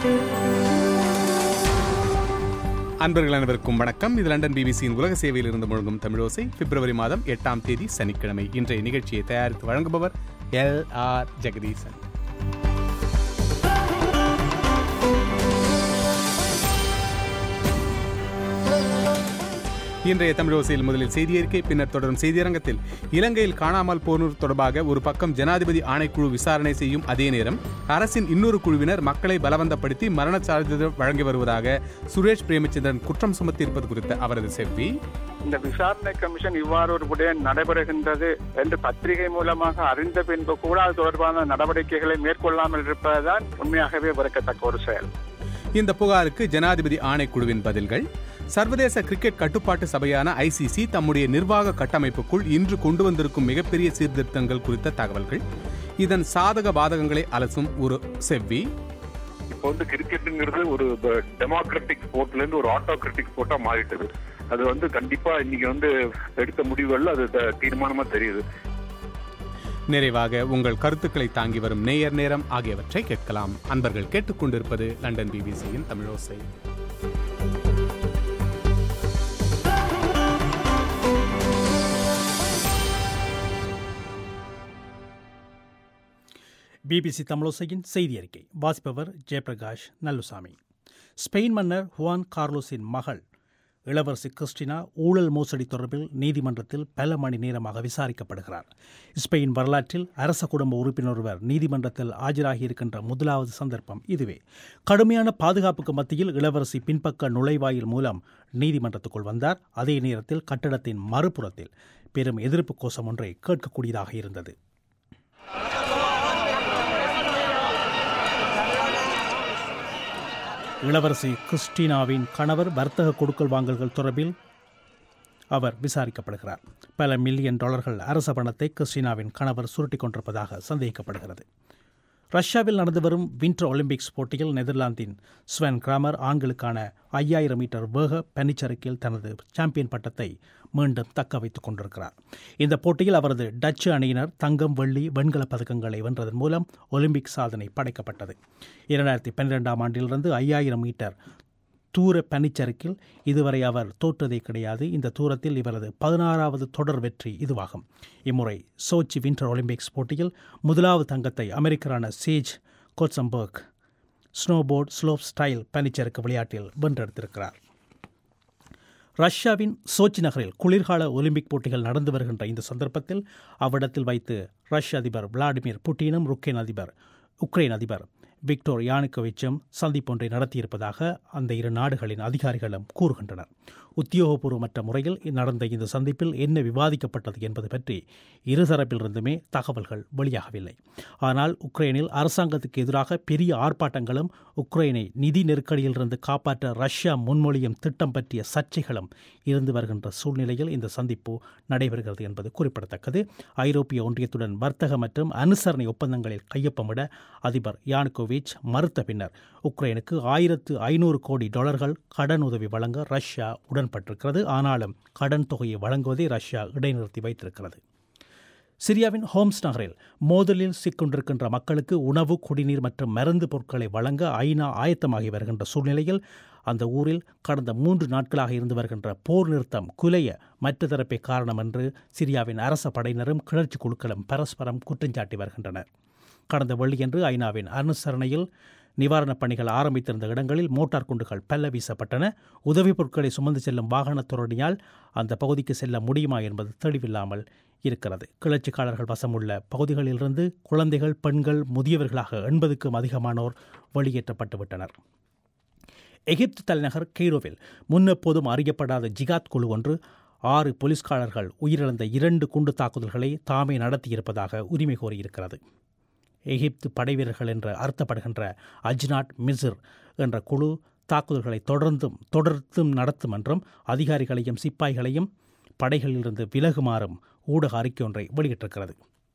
அன்பர்கள் அனைவருக்கும் வணக்கம் இது லண்டன் பிபிசியின் உலக சேவையில் இருந்து முழங்கும் தமிழோசை பிப்ரவரி மாதம் எட்டாம் தேதி சனிக்கிழமை இன்றைய நிகழ்ச்சியை தயாரித்து வழங்குபவர் எல் ஆர் ஜெகதீசன் இன்றைய தமிழோசையில் முதலில் செய்தியறிக்கை பின்னர் தொடரும் செய்தியரங்கத்தில் இலங்கையில் காணாமல் போனோர் தொடர்பாக ஒரு பக்கம் ஜனாதிபதி ஆணைக்குழு விசாரணை செய்யும் அதே நேரம் அரசின் இன்னொரு குழுவினர் மக்களை பலவந்தப்படுத்தி மரண சான்றிதழ் வழங்கி வருவதாக சுரேஷ் பிரேமச்சந்திரன் குற்றம் சுமத்தியிருப்பது குறித்த அவரது செவ்வி இந்த விசாரணை கமிஷன் இவ்வாறு ஒரு விடயம் நடைபெறுகின்றது என்று பத்திரிகை மூலமாக அறிந்த பின்பு கூட அது தொடர்பான நடவடிக்கைகளை மேற்கொள்ளாமல் இருப்பதுதான் உண்மையாகவே வெறுக்கத்தக்க ஒரு செயல் இந்த புகாருக்கு ஜனாதிபதி ஆணைக்குழுவின் பதில்கள் சர்வதேச கிரிக்கெட் கட்டுப்பாட்டு சபையான ஐசிசி தம்முடைய நிர்வாக கட்டமைப்புக்குள் இன்று கொண்டு வந்திருக்கும் மிகப்பெரிய சீர்திருத்தங்கள் குறித்த தகவல்கள் இதன் சாதக பாதகங்களை அலசும் ஒரு செவ்வி இப்போ வந்து கிரிக்கெட்டுங்கிறது ஒரு டெமோக்ராட்டிக் ஸ்போர்ட்ல இருந்து ஒரு ஆட்டோகிராட்டிக் ஸ்போர்ட்டா மாறிட்டது அது வந்து கண்டிப்பா இன்னைக்கு வந்து எடுத்த முடிவுகள் அது த- தீர்மானமா தெரியுது நிறைவாக உங்கள் கருத்துக்களை தாங்கி வரும் நேயர் நேரம் ஆகியவற்றை கேட்கலாம் அன்பர்கள் கேட்டுக்கொண்டிருப்பது லண்டன் பிபிசியின் தமிழோசை பிபிசி தமிழோசையின் செய்தி அறிக்கை வாசிப்பவர் ஜெயபிரகாஷ் நல்லுசாமி ஸ்பெயின் மன்னர் ஹுவான் கார்லோஸின் மகள் இளவரசி கிறிஸ்டினா ஊழல் மோசடி தொடர்பில் நீதிமன்றத்தில் பல மணி நேரமாக விசாரிக்கப்படுகிறார் ஸ்பெயின் வரலாற்றில் அரச குடும்ப உறுப்பினர் ஒருவர் நீதிமன்றத்தில் ஆஜராகியிருக்கின்ற முதலாவது சந்தர்ப்பம் இதுவே கடுமையான பாதுகாப்புக்கு மத்தியில் இளவரசி பின்பக்க நுழைவாயில் மூலம் நீதிமன்றத்துக்குள் வந்தார் அதே நேரத்தில் கட்டடத்தின் மறுபுறத்தில் பெரும் எதிர்ப்பு கோஷம் ஒன்றை கேட்கக்கூடியதாக இருந்தது இளவரசி கிறிஸ்டினாவின் கணவர் வர்த்தக கொடுக்கல் வாங்கல்கள் தொடர்பில் அவர் விசாரிக்கப்படுகிறார் பல மில்லியன் டாலர்கள் அரச பணத்தை கிறிஸ்டினாவின் கணவர் சுருட்டிக் கொண்டிருப்பதாக சந்தேகிக்கப்படுகிறது ரஷ்யாவில் நடந்து வரும் வின்டர் ஒலிம்பிக்ஸ் போட்டியில் நெதர்லாந்தின் ஸ்வென் கிராமர் ஆண்களுக்கான ஐயாயிரம் மீட்டர் வேக பனிச்சறுக்கில் தனது சாம்பியன் பட்டத்தை மீண்டும் தக்க வைத்துக் கொண்டிருக்கிறார் இந்த போட்டியில் அவரது டச்சு அணியினர் தங்கம் வெள்ளி வெண்கலப் பதக்கங்களை வென்றதன் மூலம் ஒலிம்பிக் சாதனை படைக்கப்பட்டது இரண்டாயிரத்தி பன்னிரெண்டாம் ஆண்டிலிருந்து ஐயாயிரம் மீட்டர் தூர பனிச்சறுக்கில் இதுவரை அவர் தோற்றதே கிடையாது இந்த தூரத்தில் இவரது பதினாறாவது தொடர் வெற்றி இதுவாகும் இம்முறை சோச்சி வின்டர் ஒலிம்பிக்ஸ் போட்டியில் முதலாவது தங்கத்தை அமெரிக்கரான Sage Kotsenburg snowboard slopestyle பனிச்சறுக்கு விளையாட்டில் வென்றெடுத்திருக்கிறார் ரஷ்யாவின் சோச்சி நகரில் குளிர்கால ஒலிம்பிக் போட்டிகள் நடந்து வருகின்ற இந்த சந்தர்ப்பத்தில் அவ்விடத்தில் வைத்து ரஷ்ய அதிபர் விளாடிமிர் புட்டினும் ருக்கேன் அதிபர் உக்ரைன் அதிபர் விக்டோர் யானுக்கோவிச்சும் சந்திப்பொன்றை நடத்தியிருப்பதாக அந்த இரு நாடுகளின் அதிகாரிகளும் கூறுகின்றனர் உத்தியோகபூர்வமற்ற முறையில் நடந்த இந்த சந்திப்பில் என்ன விவாதிக்கப்பட்டது என்பது பற்றி இருதரப்பிலிருந்துமே தகவல்கள் வெளியாகவில்லை ஆனால் உக்ரைனில் அரசாங்கத்துக்கு எதிராக பெரிய ஆர்ப்பாட்டங்களும் உக்ரைனை நிதி நெருக்கடியிலிருந்து காப்பாற்ற ரஷ்யா முன்மொழியும் திட்டம் பற்றிய சர்ச்சைகளும் இருந்து வருகின்ற சூழ்நிலையில் இந்த சந்திப்பு நடைபெறுகிறது என்பது குறிப்பிடத்தக்கது ஐரோப்பிய ஒன்றியத்துடன் வர்த்தக மற்றும் அனுசரணை ஒப்பந்தங்களில் கையொப்பமிட அதிபர் யானுகோவிச் மறுத்த பின்னர் உக்ரைனுக்கு ஆயிரத்து ஐநூறு கோடி டாலர்கள் கடன் உதவி வழங்க ரஷ்யா உடன்பட்டிருக்கிறது ஆனாலும் கடன் தொகையை வழங்குவதை ரஷ்யா இடைநிறுத்தி வைத்திருக்கிறது சிரியாவின் ஹோம்ஸ் நகரில் மோதலில் சிக்கொண்டிருக்கின்ற மக்களுக்கு உணவு குடிநீர் மற்றும் மருந்து பொருட்களை வழங்க ஐநா ஆயத்தமாகி வருகின்ற சூழ்நிலையில் அந்த ஊரில் கடந்த மூன்று நாட்களாக இருந்து வருகின்ற போர் நிறுத்தம் குலைய மற்ற தரப்பை காரணம் என்று சிரியாவின் அரச படையினரும் கிளர்ச்சி குழுக்களும் பரஸ்பரம் குற்றஞ்சாட்டி வருகின்றனர் கடந்த வெள்ளியன்று ஐநாவின் அனுசரணையில் நிவாரணப் பணிகள் ஆரம்பித்திருந்த இடங்களில் மோட்டார் குண்டுகள் பல்ல வீசப்பட்டன உதவிப் பொருட்களை சுமந்து செல்லும் வாகனத் துறடியால் அந்த பகுதிக்கு செல்ல முடியுமா என்பது தெளிவில்லாமல் இருக்கிறது கிளர்ச்சிக்காரர்கள் வசமுள்ள பகுதிகளிலிருந்து குழந்தைகள் பெண்கள் முதியவர்களாக எண்பதுக்கும் அதிகமானோர் வெளியேற்றப்பட்டு விட்டனர் எகிப்து தலைநகர் கெய்ரோவில் முன்னெப்போதும் அறியப்படாத ஜிகாத் குழு ஒன்று ஆறு போலீஸ்காரர்கள் உயிரிழந்த இரண்டு குண்டு தாக்குதல்களை தாமே நடத்தியிருப்பதாக உரிமை கோரியிருக்கிறது எகிப்து படைவீரர்கள் என்று அர்த்தப்படுகின்ற அஜ்னாட் மிசிர் என்ற குழு தாக்குதல்களை தொடர்ந்தும் தொடர்ந்தும் நடத்தும் என்றும் அதிகாரிகளையும் சிப்பாய்களையும் படைகளிலிருந்து விலகுமாறும் ஊடக அறிக்கை ஒன்றை வெளியிட்டிருக்கிறது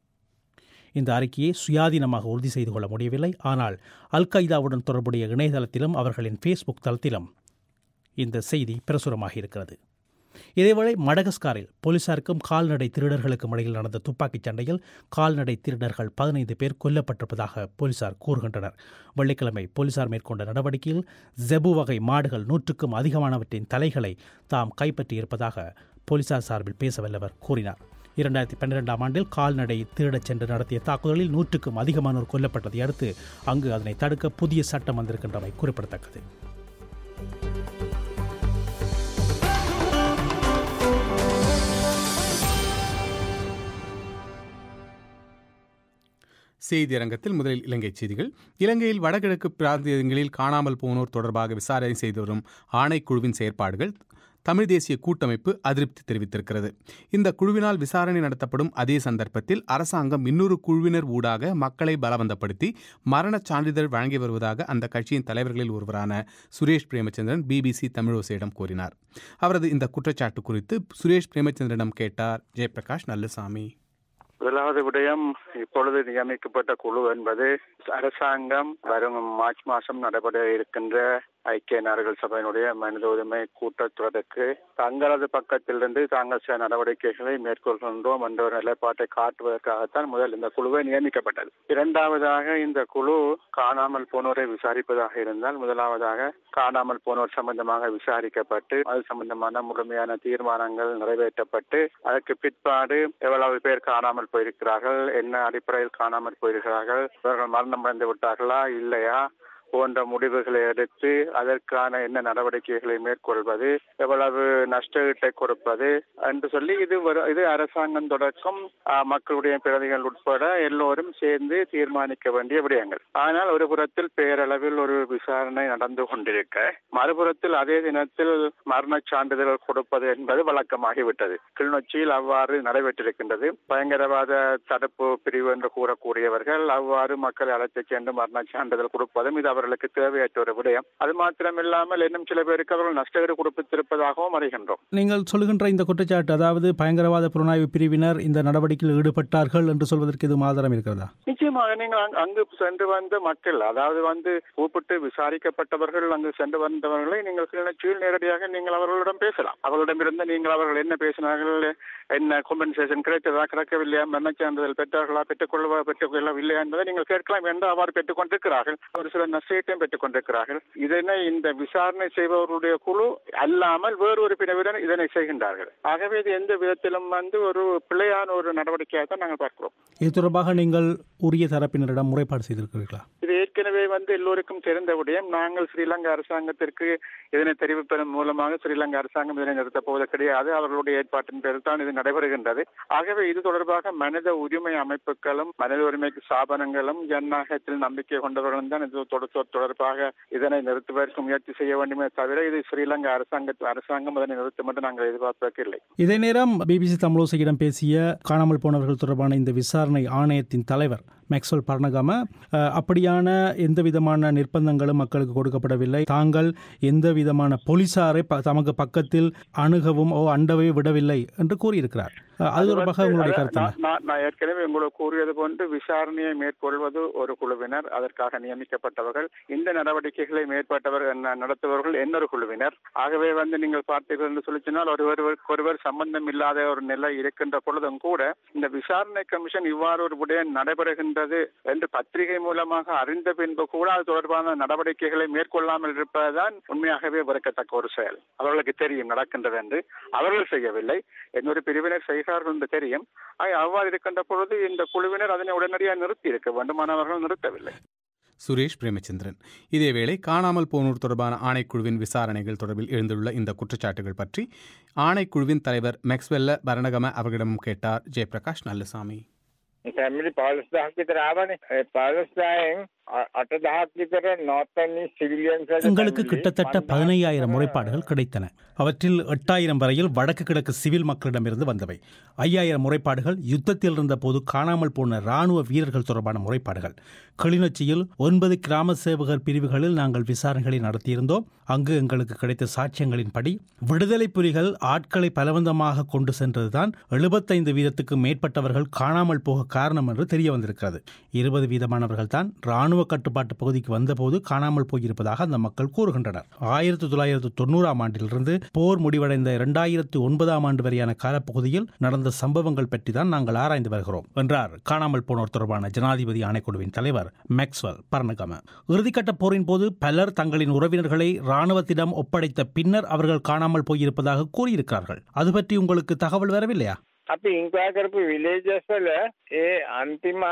இந்த அறிக்கையை சுயாதீனமாக உறுதி செய்து கொள்ள முடியவில்லை ஆனால் அல் qaedaவுடன் தொடர்புடைய இணையதளத்திலும் அவர்களின் ஃபேஸ்புக் தளத்திலும் இந்த செய்தி பிரசுரமாக இருக்கிறது இதேவேளை மடகஸ்காரில் போலீசாருக்கும் கால்நடை திருடர்களுக்கும் இடையில் நடந்த துப்பாக்கிச் சண்டையில் கால்நடை திருடர்கள் பதினைந்து பேர் கொல்லப்பட்டிருப்பதாக போலீசார் கூறுகின்றனர் வெள்ளிக்கிழமை போலீசார் மேற்கொண்ட நடவடிக்கையில் ஜெபு வகை மாடுகள் நூற்றுக்கும் அதிகமானவற்றின் தலைகளை தாம் கைப்பற்றியிருப்பதாக போலீசார் சார்பில் பேசவல்லவர் கூறினார் இரண்டாயிரத்தி பன்னிரெண்டாம் ஆண்டில் கால்நடை திருடச் சென்று நடத்திய தாக்குதலில் நூற்றுக்கும் அதிகமானோர் கொல்லப்பட்டதை அடுத்து அங்கு அதனை தடுக்க புதிய சட்டம் வந்திருக்கின்றமை குறிப்பிடத்தக்கது செய்தி அரங்கத்தில் முதலில் இலங்கை செய்திகள் இலங்கையில் வடகிழக்கு பிராந்தியங்களில் காணாமல் போனோர் தொடர்பாக விசாரணை செய்து வரும் ஆணைக்குழுவின் செயற்பாடுகள் தமிழ் தேசிய கூட்டமைப்பு அதிருப்தி தெரிவித்திருக்கிறது இந்த குழுவினால் விசாரணை நடத்தப்படும் அதே சந்தர்ப்பத்தில் அரசாங்கம் இன்னொரு குழுவினர் ஊடாக மக்களை பலவந்தப்படுத்தி மரணச் சான்றிதழ் வழங்கி வருவதாக அந்த கட்சியின் தலைவர்களில் ஒருவரான சுரேஷ் பிரேமச்சந்திரன் பிபிசி தமிழோசையிடம் கூறினார் அவரது இந்த குற்றச்சாட்டு குறித்து சுரேஷ் பிரேமச்சந்திரனிடம் கேட்டார் ஜெயபிரகாஷ் நல்லசாமி முதலாவது விடயம் இப்பொழுது நியமிக்கப்பட்ட குழு என்பது அரசாங்கம் வரும் மார்ச் மாதம் நடைபெற இருக்கின்ற ஐக்கிய நாடுகள் சபையினுடைய மனித உரிமை கூட்டத்தொடருக்கு தங்களது பக்கத்திலிருந்து தாங்கள் சில நடவடிக்கைகளை மேற்கொள்கின்றோம் என்ற ஒரு நிலைப்பாட்டை காட்டுவதற்காகத்தான் முதல் இந்த குழுவை நியமிக்கப்பட்டது இரண்டாவதாக இந்த குழு காணாமல் போனோரை விசாரிப்பதாக இருந்தால் முதலாவதாக காணாமல் போனோர் சம்பந்தமாக விசாரிக்கப்பட்டு அது சம்பந்தமான முழுமையான தீர்மானங்கள் நிறைவேற்றப்பட்டு அதற்கு பிற்பாடு எவ்வளவு பேர் காணாமல் போயிருக்கிறார்கள் என்ன அடிப்படையில் காணாமல் போயிருக்கிறார்கள் இவர்கள் மரணம் அடைந்து விட்டார்களா இல்லையா போன்ற முடிவுகளை எடுத்து அதற்கான என்ன நடவடிக்கைகளை மேற்கொள்வது எவ்வளவு நஷ்டஈட்டை கொடுப்பது என்று சொல்லி இது இது அரசாங்கம் தொடக்கம் மக்களுடைய பிரதிகள் உட்பட எல்லோரும் சேர்ந்து தீர்மானிக்க வேண்டிய விடயங்கள் ஆனால் ஒரு புறத்தில் பேரளவில் ஒரு விசாரணை நடந்து கொண்டிருக்க மறுபுறத்தில் அதே தினத்தில் மரண சான்றிதழ் கொடுப்பது என்பது வழக்கமாகிவிட்டது கிளிநொச்சியில் அவ்வாறு நடைபெற்றிருக்கின்றது பயங்கரவாத தடுப்பு பிரிவு என்று கூறக்கூடியவர்கள் அவ்வாறு மக்களை அழைத்துச் சென்று மரண சான்றிதழ் கொடுப்பதும் இது அவர்களுக்கு தேவையற்ற ஒரு விடயம் அது மாத்திரமில்லாமல் இன்னும் சில பேருக்கு அவர்கள் நஷ்டஈடு கொடுப்பித்திருப்பதாகவும் அறிகின்றோம் நீங்கள் சொல்லுகின்ற இந்த குற்றச்சாட்டு அதாவது பயங்கரவாத புலனாய்வு பிரிவினர் இந்த நடவடிக்கையில் ஈடுபட்டார்கள் என்று சொல்வதற்கு இது ஆதாரம் இருக்கிறதா நிச்சயமாக நீங்கள் அங்கு சென்று வந்த மக்கள் அதாவது வந்து கூப்பிட்டு விசாரிக்கப்பட்டவர்கள் அங்கு சென்று வந்தவர்களை நீங்கள் கிளிநொச்சியில் நேரடியாக நீங்கள் அவர்களிடம் பேசலாம் அவர்களிடமிருந்து நீங்கள் அவர்கள் என்ன பேசினார்கள் என்ன காம்பன்சேஷன் கிடைத்ததா கிடைக்கவில்லையா மரண சான்றிதழ் பெற்றார்களா பெற்றுக்கொள்ளவா பெற்றுக்கொள்ளவில்லையா என்பதை நீங்கள் கேட்கலாம் என்று அவ்வாறு பெற்றுக் கொண்டிருக்கிறார்கள் ஒரு சில நஷ்டத்தையும் பெற்றுக் கொண்டிருக்கிறார்கள் இதனை இந்த விசாரணை செய்பவர்களுடைய குழு அல்லாமல் வேறு ஒரு பிரிவினர் இதனை செய்கின்றார்கள் ஆகவே இது எந்த விதத்திலும் வந்து ஒரு பிழையான ஒரு நடவடிக்கையாக தான் நாங்கள் பார்க்கிறோம் இது தொடர்பாக நீங்கள் உரிய தரப்பினரிடம் முறைப்பாடு செய்திருக்கிறீர்களா இது ஏற்கனவே வந்து எல்லோருக்கும் தெரிந்த விடயம் நாங்கள் ஸ்ரீலங்கா அரசாங்கத்திற்கு இதனை தெரிவிப்பதன் மூலமாக ஸ்ரீலங்கா அரசாங்கம் இதனை நிறுத்தப் போவது கிடையாது அவர்களுடைய ஏற்பாட்டின் பேரில் தான் இது நடைபெறுகின்றது ஆகவே இது தொடர்பாக மனித உரிமை அமைப்புகளும் மனித உரிமை ஸ்தாபனங்களும் ஜனநாயகத்தில் நம்பிக்கை கொண்டவர்களும் தான் இது தொடர்பாக இதனை நிறுத்துவதற்கு முயற்சி செய்ய வேண்டுமே தவிர இது ஸ்ரீலங்கா அரசாங்க அரசாங்கம் அதனை நிறுத்தும் என்று நாங்கள் எதிர்பார்ப்பதற்கு இல்லை இதே நேரம் பிபிசி தமிழோசையிடம் பேசிய காணாமல் போனவர்கள் தொடர்பான இந்த விசாரணை ஆணையத்தின் தலைவர் மேக்ஸ்வெல் பர்ணகாம அப்படியான எந்த விதமான நிர்பந்தங்களும் மக்களுக்கு கொடுக்கப்படவில்லை தாங்கள் எந்த விதமான போலீசாரை தமக்கு பக்கத்தில் அணுகவும் ஓ அண்டவே விடவில்லை என்று கூறியிருக்கிறார் அது தொடர்பாக உங்களுடைய கருத்து நான் ஏற்கனவே உங்களுக்கு கூறியது போன்று விசாரணையை மேற்கொள்வது ஒரு குழுவினர் அதற்காக நியமிக்கப்பட்டவர்கள் இந்த நடவடிக்கைகளை மேற்பட்டவர் நடத்துபவர்கள் இன்னொரு குழுவினர் ஆகவே வந்து நீங்கள் பார்த்தீர்கள் என்று சொல்லி சொன்னால் ஒருவருக்கு ஒருவர் சம்பந்தம் இல்லாத ஒரு நிலை இருக்கின்ற பொழுதும் கூட இந்த விசாரணை கமிஷன் இவ்வாறு ஒரு விடயம் நடைபெறுகின்றது என்று பத்திரிகை மூலமாக அறிந்த பின்பு கூட அது தொடர்பான நடவடிக்கைகளை மேற்கொள்ளாமல் இருப்பதுதான் உண்மையாகவே வெறுக்கத்தக்க ஒரு செயல் அவர்களுக்கு தெரியும் நடக்கின்றது என்று அவர்கள் செய்யவில்லை இன்னொரு பிரிவினர் செய்கிறார்கள் என்று தெரியும் அவ்வாறு இருக்கின்ற பொழுது இந்த குழுவினர் அதனை உடனடியாக நிறுத்தி இருக்க வேண்டுமானவர்கள் நிறுத்தவில்லை சுரேஷ் பிரேமச்சந்திரன் இதேவேளை காணாமல் போனோர் தொடர்பான ஆணைக்குழுவின் விசாரணைகள் தொடர்பில் எழுந்துள்ள இந்த குற்றச்சாட்டுகள் பற்றி ஆணைக்குழுவின் தலைவர் மெக்ஸ்வெல்ல பரணகம அவர்களிடம் கேட்டார் ஜெயபிரகாஷ் நல்லசாமி फैमिली पालस दहाक की तरह आवा नहीं पालस दाएं अट दहाक की तरह नॉर्थनी सिविलियंस எங்களுக்கு கிட்டத்தட்ட பதினையாயிரம் முறைப்பாடுகள் கிடைத்தன அவற்றில் எட்டாயிரம் வரையில் வடக்கு கிழக்கு சிவில் மக்களிடமிருந்து வந்தவை ஐயாயிரம் முறைப்பாடுகள் யுத்தத்தில் இருந்த போது காணாமல் போன ராணுவ வீரர்கள் தொடர்பான முறைப்பாடுகள் கிளிநொச்சியில் ஒன்பது கிராம சேவகர் பிரிவுகளில் நாங்கள் விசாரணைகளை நடத்தியிருந்தோம் அங்கு எங்களுக்கு கிடைத்த சாட்சியங்களின்படி விடுதலை புலிகள் ஆட்களை பலவந்தமாக கொண்டு சென்றதுதான் எழுபத்தைந்து வீதத்துக்கு மேற்பட்டவர்கள் காணாமல் போக காரணம் என்று தெரிய வந்திருக்கிறது இருபது வீதமானவர்கள் தான் ராணுவ இராணுவ கட்டுப்பாட்டு பகுதிக்கு வந்தபோது காணாமல் போயிருப்பதாக அந்த மக்கள் கூறுகின்றனர் ஆயிரத்தி தொள்ளாயிரத்து தொண்ணூறாம் ஆண்டிலிருந்து போர் முடிவடைந்த இரண்டாயிரத்து ஒன்பதாம் ஆண்டு வரையான காலப்பகுதியில் நடந்த சம்பவங்கள் பற்றி தான் நாங்கள் ஆராய்ந்து வருகிறோம் என்றார் காணாமல் போனோர் தொடர்பான ஜனாதிபதி ஆணைக்குழுவின் தலைவர் மேக்ஸ்வெல் பர்ணகம இறுதிக்கட்ட போரின் போது பலர் தங்களின் உறவினர்களை இராணுவத்திடம் ஒப்படைத்த பின்னர் அவர்கள் காணாமல் போயிருப்பதாக கூறியிருக்கிறார்கள் அது பற்றி உங்களுக்கு தகவல் வரவில்லையா අපි ඉංකා කරපු විලේජස් වල ඒ අන්තිම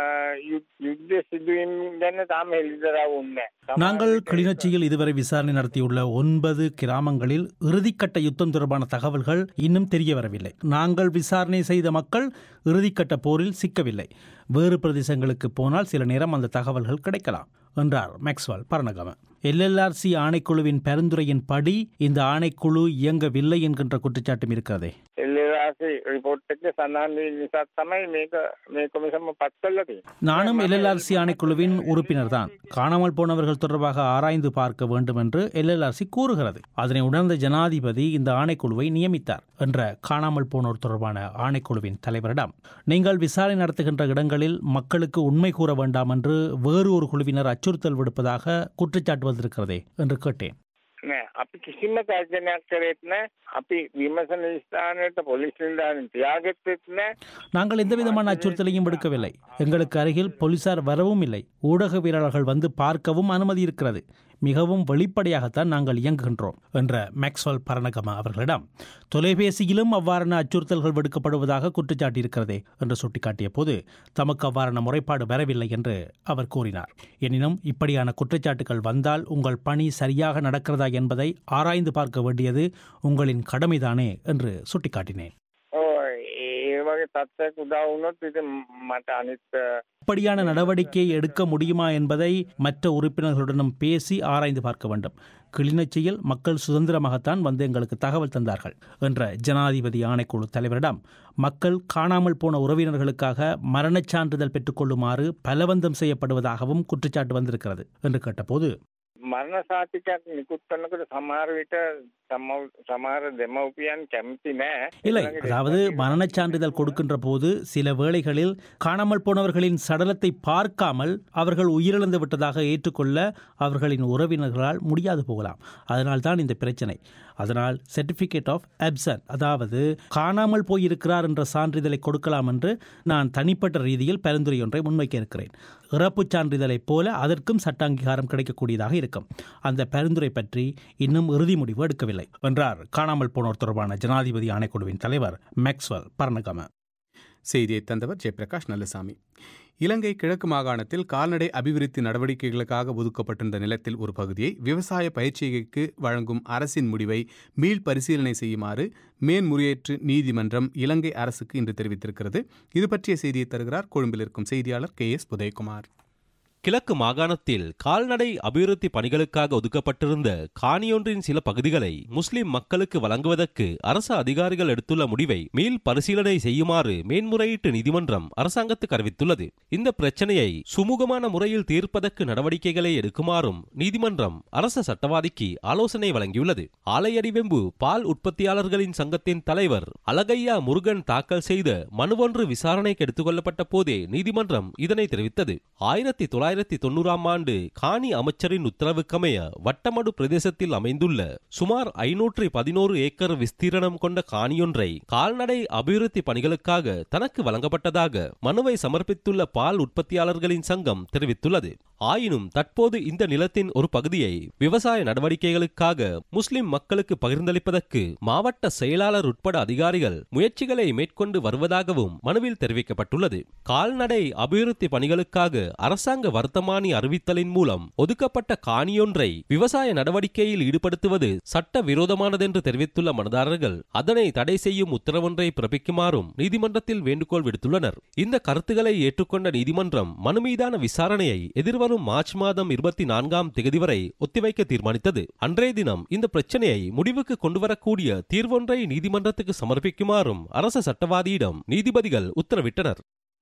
යුද්ධ සිදුවීම් ගැන තාම හෙළිදරව් උන්නේ நாங்கள் கிளிநொச்சியில் இதுவரை விசாரணை நடத்தியுள்ள ஒன்பது கிராமங்களில் இறுதிக்கட்ட யுத்தம் தொடர்பான தகவல்கள் இன்னும் தெரிய வரவில்லை நாங்கள் விசாரணை செய்த மக்கள் இறுதிக்கட்ட போரில் சிக்கவில்லை வேறு பிரதேசங்களுக்கு போனால் சில நேரம் அந்த தகவல்கள் கிடைக்கலாம் என்றார் மேக்ஸ்வால் பரணகம எல்எல்ஆர்சி ஆணைக்குழுவின் பரிந்துரையின் படி இந்த ஆணைக்குழு இயங்கவில்லை என்கின்ற குற்றச்சாட்டும் இருக்கிறதே එල්ලවාසේ රිපෝට් එක සඳහන් වී නිසා තමයි මේක මේ කොමිසම පත් කල්ලා තියෙන්නේ. நானும் எல்எல்ஆர்சி ஆணைக்குழுவின் உறுப்பினர் தான் காணாமல் போனவர்கள் தொடர்பாக ஆராய்ந்து பார்க்க வேண்டும் என்று எல்எல்ஆர்சி கூறுகிறது அதனை உணர்ந்த ஜனாதிபதி இந்த ஆணைக்குழுவை நியமித்தார் என்ற காணாமல் போனோர் தொடர்பான ஆணைக்குழுவின் தலைவரிடம் நீங்கள் விசாரணை நடத்துகின்ற இடங்களில் மக்களுக்கு உண்மை கூற வேண்டாம் என்று வேறு ஒரு குழுவினர் அச்சுறுத்தல் விடுப்பதாக குற்றச்சாட்டு வந்திருக்கிறதே என்று கேட்டேன் නෑ අපි කිසිම තර්ජනයක් කරෙත් නෑ අපි විමසන ස්ථානයට පොලිස් නිලධාරීන් තියාගත්තෙත් නෑ நாங்கள் எந்த விதமான அச்சுறுத்தலையும் விடுக்கவில்லை எங்களுக்கு அருகில் போலீசார் வரவும் இல்லை ஊடகவியலாளர்கள் வந்து பார்க்கவும் அனுமதி இருக்கிறது மிகவும் வெளிப்படையாகத்தான் நாங்கள் இயங்குகின்றோம் என்ற மேக்ஸ்வெல் பரணகம அவர்களிடம் தொலைபேசியிலும் அவ்வாறான அச்சுறுத்தல்கள் விடுக்கப்படுவதாக குற்றச்சாட்டியிருக்கிறதே என்று சுட்டிக்காட்டிய போது தமக்கு அவ்வாறான முறைப்பாடு வரவில்லை என்று அவர் கூறினார் எனினும் இப்படியான குற்றச்சாட்டுகள் வந்தால் உங்கள் பணி சரியாக நடக்கிறதா என்பதை ஆராய்ந்து பார்க்க வேண்டியது உங்களின் கடமைதானே என்று சுட்டிக்காட்டினேன் ඔය ඒ වගේ තත්ත්වයක් උදා වුණොත් ඉතින් මට අනිත් அப்படியான நடவடிக்கை எடுக்க முடியுமா என்பதை மற்ற உறுப்பினர்களுடனும் பேசி ஆராய்ந்து பார்க்க வேண்டும் கிளிநொச்சியில் மக்கள் சுதந்திரமாகத்தான் வந்து எங்களுக்கு தகவல் தந்தார்கள் என்ற ஜனாதிபதி ஆணைக்குழு தலைவரிடம் மக்கள் காணாமல் போன உறவினர்களுக்காக மரணச் சான்றிதழ் பெற்றுக்கொள்ளுமாறு பலவந்தம் செய்யப்படுவதாகவும் குற்றச்சாட்டு வந்திருக்கிறது என்று கேட்டபோது මරණ සාතිකයක් නිකුත් කරනකොට සමහර විට සමව- සමහර දෙමව්පියන් කැමති නෑ இல்லை அதாவது மரணச் சான்றிதழ் கொடுக்கின்ற போது சில வேளைகளில் காணாமல் போனவர்களின் சடலத்தை பார்க்காமல் அவர்கள் உயிரிழந்து விட்டதாக ஏற்றுக்கொள்ள அவர்களின் உறவினர்களால் முடியாது போகலாம் அதனால் தான் இந்த பிரச்சனை அதனால் சர்டிஃபிகேட் ஆஃப் அப்சன் அதாவது காணாமல் போயிருக்கிறார் என்ற சான்றிதழை கொடுக்கலாம் என்று நான் தனிப்பட்ட ரீதியில் பரிந்துரை ஒன்றை முன்வைக்க இருக்கிறேன் இறப்புச் சான்றிதழைப் போல அதற்கும் சட்ட அங்கீகாரம் கிடைக்கக்கூடியதாக இருக்கும் அந்த பரிந்துரை பற்றி இன்னும் இறுதி முடிவு எடுக்கவில்லை என்றார் காணாமல் போனோர் தொடர்பான ஜனாதிபதி ஆணைக்குழுவின் தலைவர் மேக்ஸ்வெல் பர்ணகம செய்தியை தந்தவர் ஜெயபிரகாஷ் நல்லசாமி இலங்கை கிழக்கு மாகாணத்தில் கால்நடை அபிவிருத்தி நடவடிக்கைகளுக்காக ஒதுக்கப்பட்டிருந்த நிலத்தில் ஒரு பகுதியை விவசாய பயிற்சிகைக்கு வழங்கும் அரசின் முடிவை மீள் பரிசீலனை செய்யுமாறு மேன்முறையீட்டு நீதிமன்றம் இலங்கை அரசுக்கு இன்று தெரிவித்திருக்கிறது இது பற்றிய செய்தியை தருகிறார் கொழும்பில் இருக்கும் செய்தியாளர் கே எஸ் உதயகுமார் கிழக்கு மாகாணத்தில் கால்நடை அபிவிருத்தி பணிகளுக்காக ஒதுக்கப்பட்டிருந்த காணியொன்றின் சில பகுதிகளை முஸ்லிம் மக்களுக்கு வழங்குவதற்கு அரசு அதிகாரிகள் எடுத்துள்ள முடிவை மீள் பரிசீலனை செய்யுமாறு மேன்முறையீட்டு நீதிமன்றம் அரசாங்கத்துக்கு அறிவித்துள்ளது இந்த பிரச்சனையை சுமூகமான முறையில் தீர்ப்பதற்கு நடவடிக்கைகளை எடுக்குமாறும் நீதிமன்றம் அரச சட்டவாதிக்கு ஆலோசனை வழங்கியுள்ளது ஆலையடிவெம்பு பால் உற்பத்தியாளர்களின் சங்கத்தின் தலைவர் அழகையா முருகன் தாக்கல் செய்த மனுவொன்று விசாரணைக்கு எடுத்துக் கொள்ளப்பட்ட போதே நீதிமன்றம் இதனை தெரிவித்தது ஆயிரத்தி தொள்ளாயிரத்தி தொண்ணூறாம் ஆண்டு காணி அமைச்சரின் உத்தரவுக்கமைய வட்டமடு பிரதேசத்தில் அமைந்துள்ள சுமார் ஐநூற்றி பதினோரு ஏக்கர் விஸ்தீரணம் கொண்ட காணியொன்றை கால்நடை அபிவிருத்தி பணிகளுக்காக தனக்கு வழங்கப்பட்டதாக மனுவை சமர்ப்பித்துள்ள பால் உற்பத்தியாளர்களின் சங்கம் தெரிவித்துள்ளது ஆயினும் தற்போது இந்த நிலத்தின் ஒரு பகுதியை விவசாய நடவடிக்கைகளுக்காக முஸ்லிம் மக்களுக்கு பகிர்ந்தளிப்பதற்கு மாவட்ட செயலாளர் உட்பட அதிகாரிகள் முயற்சிகளை மேற்கொண்டு வருவதாகவும் மனுவில் தெரிவிக்கப்பட்டுள்ளது கால்நடை அபிவிருத்தி பணிகளுக்காக அரசாங்க வர்த்தமானி அறிவித்தலின் மூலம் ஒதுக்கப்பட்ட காணியொன்றை விவசாய நடவடிக்கையில் ஈடுபடுத்துவது சட்ட விரோதமானதென்று தெரிவித்துள்ள மனுதாரர்கள் அதனை தடை செய்யும் உத்தரவொன்றை பிறப்பிக்குமாறும் நீதிமன்றத்தில் வேண்டுகோள் விடுத்துள்ளனர் இந்த கருத்துக்களை ஏற்றுக்கொண்ட நீதிமன்றம் மனு மீதான விசாரணையை எதிர்வரும் மார்ச் மாதம் இருபத்தி நான்காம் தேதி வரை ஒத்திவைக்க தீர்மானித்தது அன்றைய தினம் இந்த பிரச்சனையை முடிவுக்கு கொண்டுவரக்கூடிய தீர்வொன்றை நீதிமன்றத்துக்கு சமர்ப்பிக்குமாறும் அரச சட்டவாதியிடம் நீதிபதிகள் உத்தரவிட்டனர்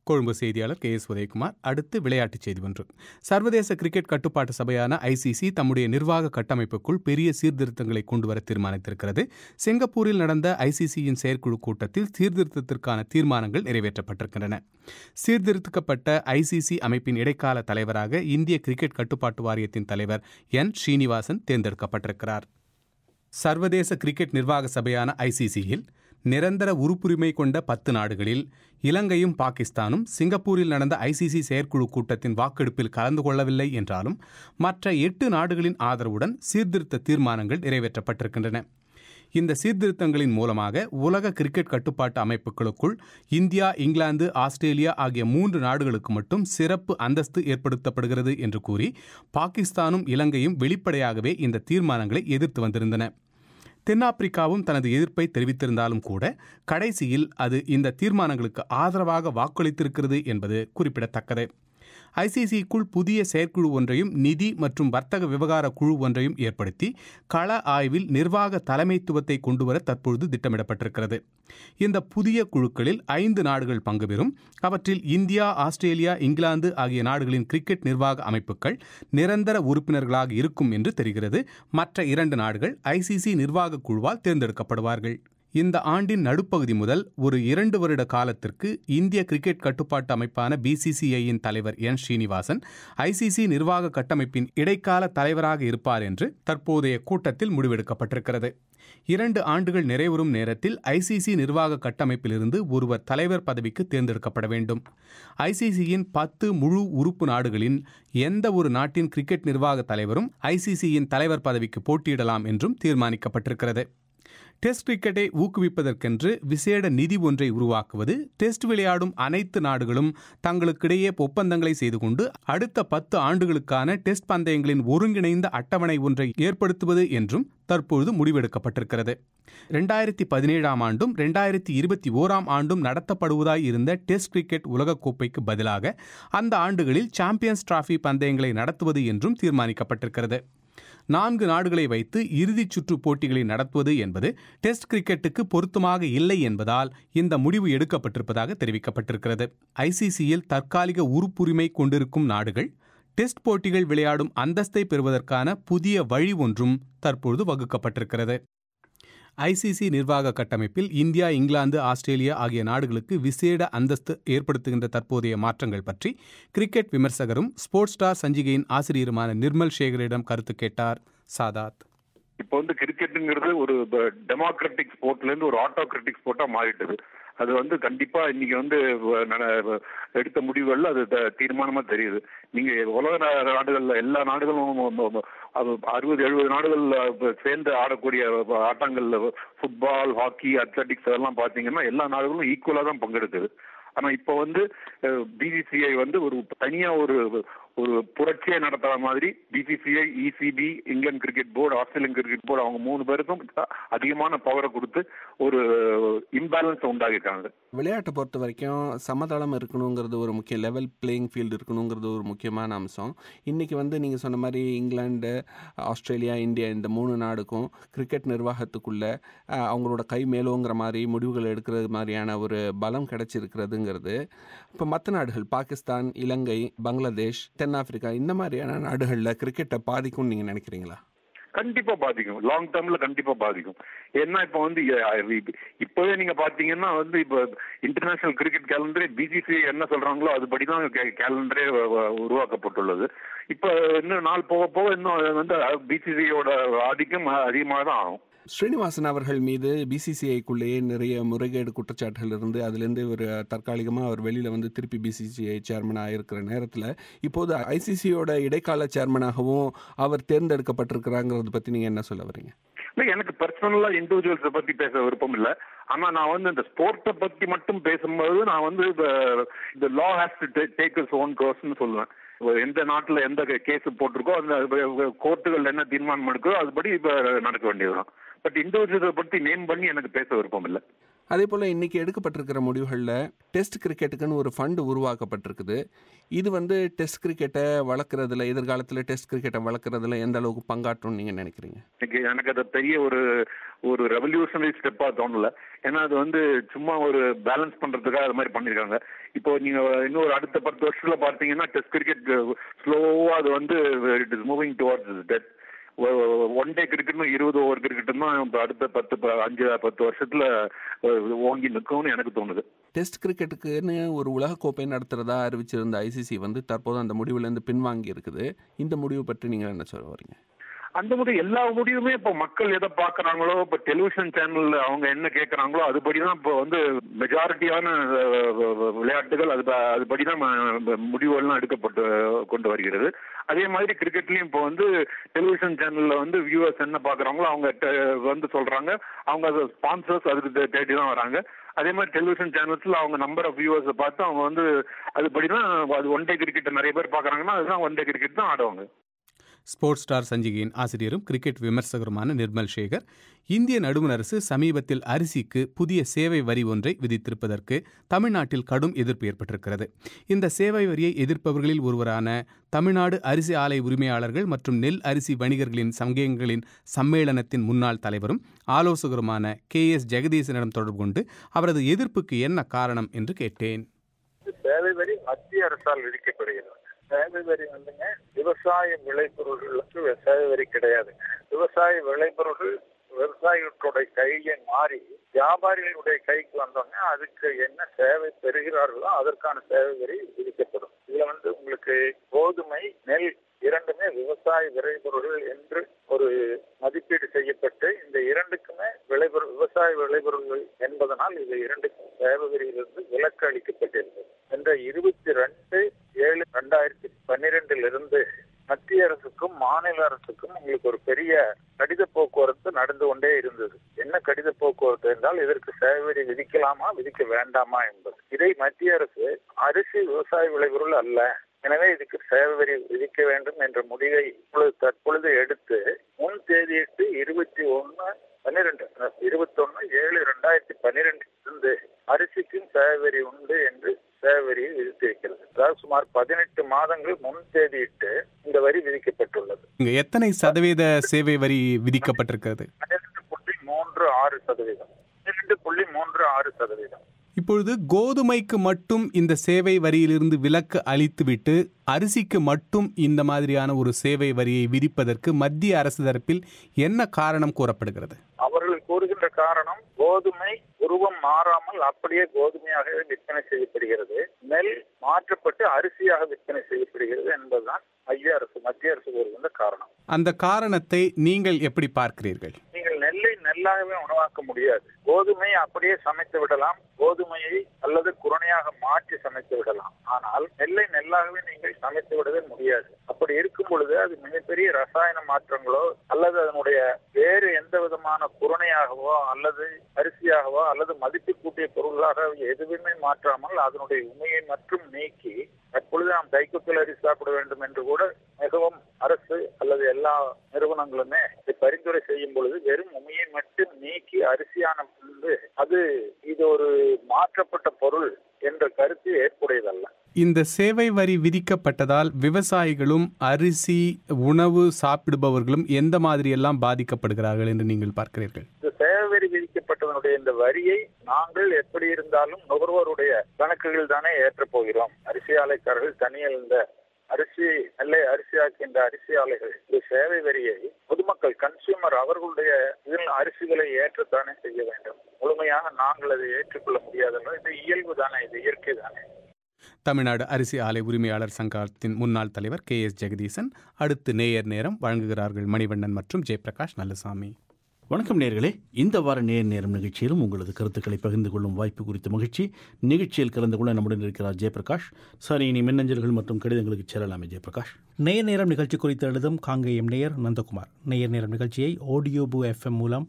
கொழும்பு செய்தியாளர் கே எஸ் உதயகுமார் அடுத்து விளையாட்டுச் செய்தி ஒன்று சர்வதேச கிரிக்கெட் கட்டுப்பாட்டு சபையான ஐசிசி தம்முடைய நிர்வாக கட்டமைப்புக்குள் பெரிய சீர்திருத்தங்களை கொண்டுவர தீர்மானித்திருக்கிறது சிங்கப்பூரில் நடந்த ஐசிசியின் செயற்குழு கூட்டத்தில் சீர்திருத்தத்திற்கான தீர்மானங்கள் நிறைவேற்றப்பட்டிருக்கின்றன சீர்திருத்தப்பட்ட ஐசிசி அமைப்பின் இடைக்கால தலைவராக இந்திய கிரிக்கெட் கட்டுப்பாட்டு வாரியத்தின் தலைவர் என் ஸ்ரீனிவாசன் தேர்ந்தெடுக்கப்பட்டிருக்கிறார் சர்வதேச கிரிக்கெட் நிர்வாக சபையான ஐசிசியில் நிரந்தர உறுப்புரிமை கொண்ட பத்து நாடுகளில் இலங்கையும் பாகிஸ்தானும் சிங்கப்பூரில் நடந்த ஐசிசி செயற்குழு கூட்டத்தின் வாக்கெடுப்பில் கலந்து கொள்ளவில்லை என்றாலும் மற்ற எட்டு நாடுகளின் ஆதரவுடன் சீர்திருத்த தீர்மானங்கள் நிறைவேற்றப்பட்டிருக்கின்றன இந்த சீர்திருத்தங்களின் மூலமாக உலக கிரிக்கெட் கட்டுப்பாட்டு அமைப்புகளுக்குள் இந்தியா இங்கிலாந்து ஆஸ்திரேலியா ஆகிய மூன்று நாடுகளுக்கு மட்டும் சிறப்பு அந்தஸ்து ஏற்படுத்தப்படுகிறது என்று கூறி பாகிஸ்தானும் இலங்கையும் வெளிப்படையாகவே இந்த தீர்மானங்களை எதிர்த்து வந்திருந்தன தென்னாப்பிரிக்காவும் தனது எதிர்ப்பை தெரிவித்திருந்தாலும் கூட கடைசியில் அது இந்த தீர்மானங்களுக்கு ஆதரவாக வாக்களித்திருக்கிறது என்பது குறிப்பிடத்தக்கது ஐசிசிக்குள் புதிய செயற்குழு ஒன்றையும் நிதி மற்றும் வர்த்தக விவகார குழு ஒன்றையும் ஏற்படுத்தி கள ஆய்வில் நிர்வாக தலைமைத்துவத்தை கொண்டுவர தற்பொழுது திட்டமிடப்பட்டிருக்கிறது இந்த புதிய குழுக்களில் ஐந்து நாடுகள் பங்கு பெறும் அவற்றில் இந்தியா ஆஸ்திரேலியா இங்கிலாந்து ஆகிய நாடுகளின் கிரிக்கெட் நிர்வாக அமைப்புகள் நிரந்தர உறுப்பினர்களாக இருக்கும் என்று தெரிகிறது மற்ற இரண்டு நாடுகள் ஐசிசி நிர்வாக குழுவால் தேர்ந்தெடுக்கப்படுவார்கள் இந்த ஆண்டின் நடுப்பகுதி முதல் ஒரு இரண்டு வருட காலத்திற்கு இந்திய கிரிக்கெட் கட்டுப்பாட்டு அமைப்பான பிசிசிஐயின் தலைவர் என் ஸ்ரீனிவாசன் ஐசிசி நிர்வாக கட்டமைப்பின் இடைக்கால தலைவராக இருப்பார் என்று தற்போதைய கூட்டத்தில் முடிவெடுக்கப்பட்டிருக்கிறது இரண்டு ஆண்டுகள் நிறைவுறும் நேரத்தில் ஐசிசி நிர்வாக கட்டமைப்பிலிருந்து ஒருவர் தலைவர் பதவிக்கு தேர்ந்தெடுக்கப்பட வேண்டும் ஐசிசியின் பத்து முழு உறுப்பு நாடுகளின் எந்த ஒரு நாட்டின் கிரிக்கெட் நிர்வாக தலைவரும் ஐசிசியின் தலைவர் பதவிக்கு போட்டியிடலாம் என்றும் தீர்மானிக்கப்பட்டிருக்கிறது டெஸ்ட் கிரிக்கெட்டை ஊக்குவிப்பதற்கென்று விசேட நிதி ஒன்றை உருவாக்குவது டெஸ்ட் விளையாடும் அனைத்து நாடுகளும் தங்களுக்கிடையே ஒப்பந்தங்களை செய்து கொண்டு அடுத்த பத்து ஆண்டுகளுக்கான டெஸ்ட் பந்தயங்களின் ஒருங்கிணைந்த அட்டவணை ஒன்றை ஏற்படுத்துவது என்றும் தற்பொழுது முடிவெடுக்கப்பட்டிருக்கிறது ரெண்டாயிரத்தி பதினேழாம் ஆண்டும் ரெண்டாயிரத்தி இருபத்தி ஓராம் ஆண்டும் நடத்தப்படுவதாய் இருந்த டெஸ்ட் கிரிக்கெட் உலகக்கோப்பைக்கு பதிலாக அந்த ஆண்டுகளில் சாம்பியன்ஸ் டிராபி பந்தயங்களை நடத்துவது என்றும் தீர்மானிக்கப்பட்டிருக்கிறது நான்கு நாடுகளை வைத்து இறுதிச் சுற்று போட்டிகளை நடத்துவது என்பது டெஸ்ட் கிரிக்கெட்டுக்கு பொருத்தமாக இல்லை என்பதால் இந்த முடிவு எடுக்கப்பட்டிருப்பதாக தெரிவிக்கப்பட்டிருக்கிறது ஐசிசியில் தற்காலிக உறுப்புரிமை கொண்டிருக்கும் நாடுகள் டெஸ்ட் போட்டிகள் விளையாடும் அந்தஸ்தை பெறுவதற்கான புதிய வழி ஒன்றும் தற்பொழுது வகுக்கப்பட்டிருக்கிறது ஐசிசி நிர்வாக கட்டமைப்பில் இந்தியா இங்கிலாந்து ஆஸ்திரேலியா ஆகிய நாடுகளுக்கு விசேட அந்தஸ்து ஏற்படுத்துகின்ற தற்போதைய மாற்றங்கள் பற்றி கிரிக்கெட் விமர்சகரும் ஸ்போர்ட்ஸ் ஸ்டார் சஞ்சிகையின் ஆசிரியருமான நிர்மல் சேகரிடம் கருத்து கேட்டார் சாதாத் இப்போ வந்து கிரிக்கெட்டுங்கிறது ஒரு டெமோக்ராட்டிக் ஸ்போர்ட்ல இருந்து ஒரு ஆட்டோகிராட்டிக் ஸ்போர்ட்டா மாறிட்டது அது வந்து கண்டிப்பா இன்னைக்கு வந்து வ- நட- எடுத்த முடிவுகள்ல அது த- தீர்மானமா தெரியுது நீங்க உலக நா- நாடுகள்ல எல்லா நாடுகளும் ம- ம- அது அறுபது எழுபது நாடுகள்ல சேர்ந்து ஆடக்கூடிய ஆட்டங்கள்ல ஃபுட்பால் ஹாக்கி அத்லட்டிக்ஸ் அதெல்லாம் பாத்தீங்கன்னா எல்லா நாடுகளும் ஈக்குவலா தான் பங்கெடுக்குது ஆனா இப்போ வந்து பிசிசிஐ வந்து ஒரு தனியா ஒரு ஒரு புரட்சியை நடத்துற மாதிரி BCCI ECB Indian cricket board Australian cricket board அவங்க மூணு பேருக்கும் அதிகமான பவரை கொடுத்து ஒரு இம்பேலன்ஸ் உண்டாகிருக்காங்க விளையாட்டை பொறுத்த வரைக்கும் சமதளம் இருக்கணுங்கிறது ஒரு முக்கிய லெவல் பிளேயிங் ஃபீல்டு இருக்கணுங்கிறது ஒரு முக்கியமான அம்சம் இன்றைக்கி வந்து நீங்கள் சொன்ன மாதிரி இங்கிலாந்து ஆஸ்திரேலியா இந்தியா இந்த மூணு நாடுக்கும் கிரிக்கெட் நிர்வாகத்துக்குள்ள அஹ், அவங்களோட கை மேலோங்கிற மாதிரி முடிவுகள் எடுக்கிறது மாதிரியான ஒரு பலம் கிடைச்சிருக்கிறதுங்கிறது இப்போ மற்ற நாடுகள் பாகிஸ்தான் இலங்கை பங்களாதேஷ் தென்னாப்பிரிக்கா இந்த மாதிரியான நாடுகளில் கிரிக்கெட்டை பாதிக்கும்னு நீங்கள் நினைக்கிறீங்களா கண்டிப்பா பாதிக்கும் லாங் டேர்ம்ல கண்டிப்பா பாதிக்கும் ஏன்னா இப்ப வந்து அஹ், இப்ப- இப்பவே நீங்க பாத்தீங்கன்னா வந்து இப்ப இன்டர்நேஷனல் கிரிக்கெட் கேலண்டரே பிசிசி என்ன சொல்றாங்களோ அதுபடிதான் கேலண்டரே உருவாக்கப்பட்டுள்ளது இப்ப இன்னும் நாள் போக போக இன்னும் அது வந்து பிசிசியோட ஆதிக்கம் அதிகமாக தான் ஆகும் ஸ்ரீனிவாசன் அவர்கள் மீது பிசிசிஐக்குள்ளேயே நிறைய முறைகேடு குற்றச்சாட்டுகள் இருந்து அதுலேருந்து ஒரு தற்காலிகமாக அவர் வெளியில் வந்து திருப்பி பிசிசிஐ சேர்மனாக இருக்கிற நேரத்தில் இப்போது ஐசிசியோட இடைக்கால சேர்மனாகவும் அவர் தேர்ந்தெடுக்கப்பட்டிருக்கிறாங்கிறத பற்றி நீங்கள் என்ன சொல்ல வரீங்க இல்ல எனக்கு பர்சனலா இண்டிவிஜுவல்ஸ பத்தி பேச விருப்பம் இல்ல ஆனா நான் வந்து இந்த ஸ்போர்ட்டை பத்தி மட்டும் பேசும்போது நான் வந்து இந்த law has to take its own கோர்ஸ்னு சொல்லுவேன் இப்ப எந்த நாட்டுல எந்த கேஸ் போட்டிருக்கோ அந்த கோர்ட்டுகள் என்ன தீர்மானம் எடுக்கோ அதுபடி இப்ப நடக்க வேண்டியதுதான் பட் இண்டிவிஜுவல்ஸை பத்தி நேம் பண்ணி எனக்கு பேச விருப்பம் இல்ல அதே போல் இன்றைக்கி எடுக்கப்பட்டிருக்கிற முடிவுகளில் டெஸ்ட் கிரிக்கெட்டுக்குன்னு ஒரு ஃபண்டு உருவாக்கப்பட்டிருக்குது இது வந்து டெஸ்ட் கிரிக்கெட்டை வளர்க்குறதுல எதிர்காலத்தில் டெஸ்ட் கிரிக்கெட்டை வளர்க்குறதுல எந்த அளவுக்கு பங்காற்றும்னு நீங்கள் நினைக்கிறீங்க எனக்கு எனக்கு அது பெரிய ஒரு ஒரு ரெவல்யூஷனரி ஸ்டெப்பா தோணல ஏன்னா அது வந்து சும்மா ஒரு பேலன்ஸ் பண்றதுக்காக அது மாதிரி பண்ணிருக்காங்க இப்போ நீங்க இன்னொரு அடுத்த பத்து வருஷத்துல பார்த்தீங்கன்னா டெஸ்ட் கிரிக்கெட் ஸ்லோவா அது வந்து it is moving towards death one day கிரிக்கெட்னு இருபது ஓவர் கிரிக்கெட் தான் இப்ப அடுத்த பத்து ப- அஞ்சு பத்து வருஷத்துல அஹ், ஓங்கி நிற்கும்னு எனக்கு தோணுது டெஸ்ட் கிரிக்கெட்டுக்குன்னு ஒரு உலகக்கோப்பை நடத்துகிறதா அறிவிச்சிருந்த ஐசிசி வந்து தற்போது அந்த முடிவுலேருந்து பின்வாங்கி இருக்குது இந்த முடிவு பற்றி நீங்கள் என்ன சொல்ல வரீங்க அந்த முடிவு எல்லா முடிவுமே இப்போ மக்கள் எதை பாக்குறாங்களோ இப்போ டெலிவிஷன் சேனல்ல அவங்க என்ன கேட்கறாங்களோ அதுபடிதான் இப்போ வந்து மெஜாரிட்டியான விளையாட்டுகள் அது ப- அதுபடிதான் ம- முடிவுகள்லாம் எடுக்கப்பட்டு கொண்டு வருகிறது அதே மாதிரி கிரிக்கெட்லயும் இப்போ வந்து டெலிவிஷன் சேனல்ல வந்து வியூவர்ஸ் என்ன பாக்குறாங்களோ அவங்க ட- வந்து சொல்றாங்க அவங்க ஸ்பான்சர்ஸ் அதுக்கு தே- தேடி தான் வராங்க அதே மாதிரி டெலிவிஷன் சேனல்ஸ்ல அவங்க நம்பர் ஆஃப் வியூவர்ஸை பார்த்து அவங்க வந்து அதுபடிதான் அது ஒன் டே கிரிக்கெட் நிறைய பேர் பாக்குறாங்கன்னா அதுதான் ஒன் டே கிரிக்கெட் தான் ஆடுவாங்க ஸ்போர்ட்ஸ் ஸ்டார் சஞ்சிகையின் ஆசிரியரும் கிரிக்கெட் விமர்சகருமான நிர்மல் சேகர் இந்திய நடுவண் அரசு சமீபத்தில் அரிசிக்கு புதிய சேவை வரி ஒன்றை விதித்திருப்பதற்கு தமிழ்நாட்டில் கடும் எதிர்ப்பு ஏற்பட்டிருக்கிறது இந்த சேவை வரியை எதிர்ப்பவர்களில் ஒருவரான தமிழ்நாடு அரிசி ஆலை உரிமையாளர்கள் மற்றும் நெல் அரிசி வணிகர்களின் சங்கங்களின் சம்மேளனத்தின் முன்னாள் தலைவரும் ஆலோசகருமான கே எஸ் ஜெகதீசனிடம் தொடர்பு கொண்டு அவரது எதிர்ப்புக்கு என்ன காரணம் என்று கேட்டேன் சேவை வரி மத்திய அரசால் விதிக்கப்படுகிறது சேவை வரி வந்துங்க விவசாய விளைபொருள்களுக்கு சேவை வரி கிடையாதுங்க விவசாய விளைபொருள்கள் விவசாயிகளுடைய கையை மாறி வியாபாரிகளுடைய கைக்கு வந்தோடனே அதுக்கு என்ன சேவை பெறுகிறார்களோ அதற்கான சேவை வரி விதிக்கப்படும் இதுல வந்து உங்களுக்கு கோதுமை நெல் இரண்டுமே விவசாய விளைபொருள்கள் என்று ஒரு மதிப்பீடு செய்யப்பட்டு இந்த இரண்டுக்குமே விளைபொருள் விவசாய விளைபொருள்கள் என்பதனால் இது இரண்டுக்கும் சேவை வரியிலிருந்து விலக்கு அளிக்கப்பட்டிருந்தது என்ற இருபத்தி ரெண்டு ஏழு ரெண்டாயிரத்தி பன்னிரெண்டில் இருந்து மத்திய அரசுக்கும் மாநில அரசுக்கும் உங்களுக்கு ஒரு பெரிய கடித போக்குவரத்து நடந்து கொண்டே இருந்தது என்ன கடித போக்குவரத்து என்றால் இதற்கு சேவை வரி விதிக்கலாமா விதிக்க வேண்டாமா என்பது இதை மத்திய அரசு அரிசி விவசாய விளைபொருள் அல்ல எனவே இதுக்கு சேவை வரி விதிக்க வேண்டும் என்ற முடிவை இப்பொழுது தற்பொழுது எடுத்து முன் தேதியிட்டு இருபத்தி ஒன்னு பன்னிரெண்டு இருபத்தொன்னு ஏழு ரெண்டாயிரத்தி பன்னிரெண்டு இருந்து அரிசிக்கும் சேவை வரி உண்டு என்று சேவை வரியை விதித்திருக்கிறது அதாவது சுமார் பதினெட்டு மாதங்கள் முன் தேதியிட்டு இந்த வரி விதிக்கப்பட்டுள்ளது இங்க எத்தனை சதவீத சேவை வரி விதிக்கப்பட்டிருக்கிறது பன்னிரெண்டு புள்ளி மூன்று ஆறு சதவீதம் பன்னிரெண்டு புள்ளி மூன்று ஆறு சதவீதம் இப்பொழுது கோதுமைக்கு மட்டும் இந்த சேவை வரியிலிருந்து விலக்கு அளித்துவிட்டு அரிசிக்கு மட்டும் இந்த மாதிரியான ஒரு சேவை வரியை விதிப்பதற்கு மத்திய அரசு தரப்பில் என்ன காரணம் கூறப்படுகிறது அவர்கள் கூறுகின்ற காரணம் கோதுமை உருவம் மாறாமல் அப்படியே கோதுமையாகவே விற்பனை செய்யப்படுகிறது நெல் மாற்றப்பட்டு அரிசியாக விற்பனை செய்யப்படுகிறது என்பதுதான் மைய அரசு மத்திய அரசு கூறுகின்ற காரணம் அந்த காரணத்தை நீங்கள் எப்படி பார்க்கிறீர்கள் நீங்கள் நெல்லை நெல்லாகவே உணவாக்க முடியாது கோதுமை அப்படியே சமைத்து விடலாம் கோதுமையை அல்லது குரணையாக மாற்றி சமைத்து விடலாம் ஆனால் நெல்லை நெல்லாகவே நீங்கள் சமைத்து விடவே முடியாது அப்படி இருக்கும் பொழுது அது மிகப்பெரிய ரசாயன மாற்றங்களோ அல்லது அதனுடைய வேறு எந்த விதமான குரணையாகவோ அல்லது அரிசியாகவோ அல்லது மதிப்பு கூட்டிய பொருளாக எதுவுமே மாற்றாமல் அதனுடைய உண்மையை மட்டும் நீக்கி தற்பொழுது நாம் கைக்குத்தல் அரிசி சாப்பிட வேண்டும் என்று கூட மிகவும் அரசு அல்லது எல்லா நிறுவனங்களுமே இதை பரிந்துரை செய்யும் பொழுது வெறும் உண்மையை மட்டும் நீக்கி அரிசியான வந்து அது இது ஒரு மாற்றப்பட்ட பொருள் என்ற கருத்து ஏற்புடையதல்ல இந்த சேவை வரி விதிக்கப்பட்டதால் விவசாயிகளும் அரிசி உணவு சாப்பிடுபவர்களும் எந்த மாதிரியெல்லாம் பாதிக்கப்படுகிறார்கள் என்று நீங்கள் பார்க்கிறீர்கள் இந்த சேவை வரி விதிக்கப்பட்டதனுடைய இந்த வரியை நாங்கள் எப்படி இருந்தாலும் நுகர்வோருடைய கணக்குகள் தானே ஏற்றப் போகிறோம் அரிசி ஆலைக்காரர்கள் தனியில் இந்த அரிசி நெல்லை அரிசியாக்கின்ற அரிசி ஆலைகள் இந்த சேவை வரியை பொதுமக்கள் கன்சியூமர் அவர்களுடைய இதில் அரிசிகளை ஏற்றத்தானே செய்ய வேண்டும் முழுமையாக நாங்கள் அதை ஏற்றுக்கொள்ள முடியாதல்ல இது இயல்பு தானே இது இயற்கை தானே தமிழ்நாடு அரிசி ஆலை உரிமையாளர் சங்கத்தின் முன்னாள் தலைவர் கே எஸ் ஜெகதீசன் அடுத்து நேயர் நேரம் வழங்குகிறார்கள் மணிவண்ணன் மற்றும் ஜெயபிரகாஷ் நல்லசாமி வணக்கம் நேர்களே இந்த வார நேர் நேரம் நிகழ்ச்சியிலும் உங்களது கருத்துக்களை பகிர்ந்து கொள்ளும் வாய்ப்பு குறித்த மகிழ்ச்சி நிகழ்ச்சியில் கலந்து கொள்ள நம்முடன் இருக்கிறார் ஜெயபிரகாஷ் சார் இனி மின்னஞ்சல்கள் மற்றும் கடிதங்களுக்கு செல்லலாமே ஜெயபிரகாஷ் நேயர் நேரம் நிகழ்ச்சி குறித்து எழுதும் காங்கேயம் நேயர் நந்தகுமார் நேயர் நேரம் நிகழ்ச்சியை ஆடியோ பூ எஃப்எம் மூலம்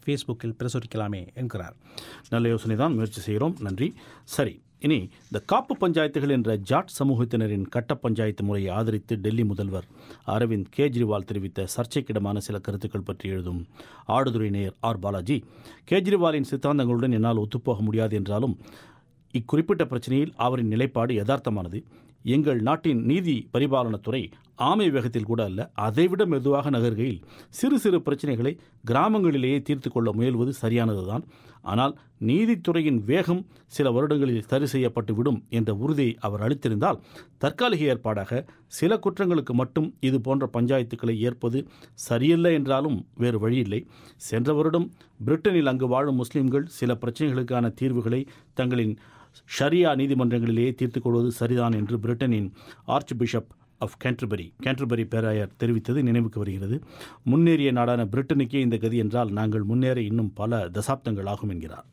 ஃபேஸ்புக்கில் பிரசுரிக்கலாமே என்கிறார் நல்ல யோசனை தான் முயற்சி செய்கிறோம் நன்றி சரி இனி இந்த காப்பு பஞ்சாயத்துகள் என்ற ஜாட் சமூகத்தினரின் கட்ட பஞ்சாயத்து முறையை ஆதரித்து டெல்லி முதல்வர் அரவிந்த் கெஜ்ரிவால் தெரிவித்த சர்ச்சைக்கிடமான சில கருத்துக்கள் பற்றி எழுதும் ஆடுதுறை நேயர் ஆர் பாலாஜி கெஜ்ரிவாலின் சித்தாந்தங்களுடன் என்னால் ஒத்துப்போக முடியாது என்றாலும் இக்குறிப்பிட்ட பிரச்சனையில் அவரின் நிலைப்பாடு யதார்த்தமானது எங்கள் நாட்டின் நீதி பரிபாலனத்துறை ஆமை வேகத்தில் கூட அல்ல அதைவிட மெதுவாக நகர்கையில் சிறு சிறு பிரச்சனைகளை கிராமங்களிலேயே தீர்த்து கொள்ள முயல்வது சரியானதுதான் ஆனால் நீதித்துறையின் வேகம் சில வருடங்களில் சரி செய்யப்பட்டு விடும் என்ற உறுதியை அவர் அளித்திருந்தால் தற்காலிக ஏற்பாடாக சில குற்றங்களுக்கு மட்டும் இது போன்ற பஞ்சாயத்துக்களை ஏற்பது சரியல்ல என்றாலும் வேறு வழியில்லை சென்ற வருடம் பிரிட்டனில் அங்கு வாழும் முஸ்லிம்கள் சில பிரச்சனைகளுக்கான தீர்வுகளை தங்களின் ஷரியா நீதிமன்றங்களிலேயே தீர்த்துக் கொள்வது சரிதான் என்று பிரிட்டனின் archbishop of Canterbury Canterbury பேராயர் தெரிவித்தது நினைவுக்கு வருகிறது முன்னேறிய நாடான பிரிட்டனுக்கே இந்த கதி என்றால் நாங்கள் முன்னேற இன்னும் பல தசாப்தங்கள் ஆகும் என்கிறார்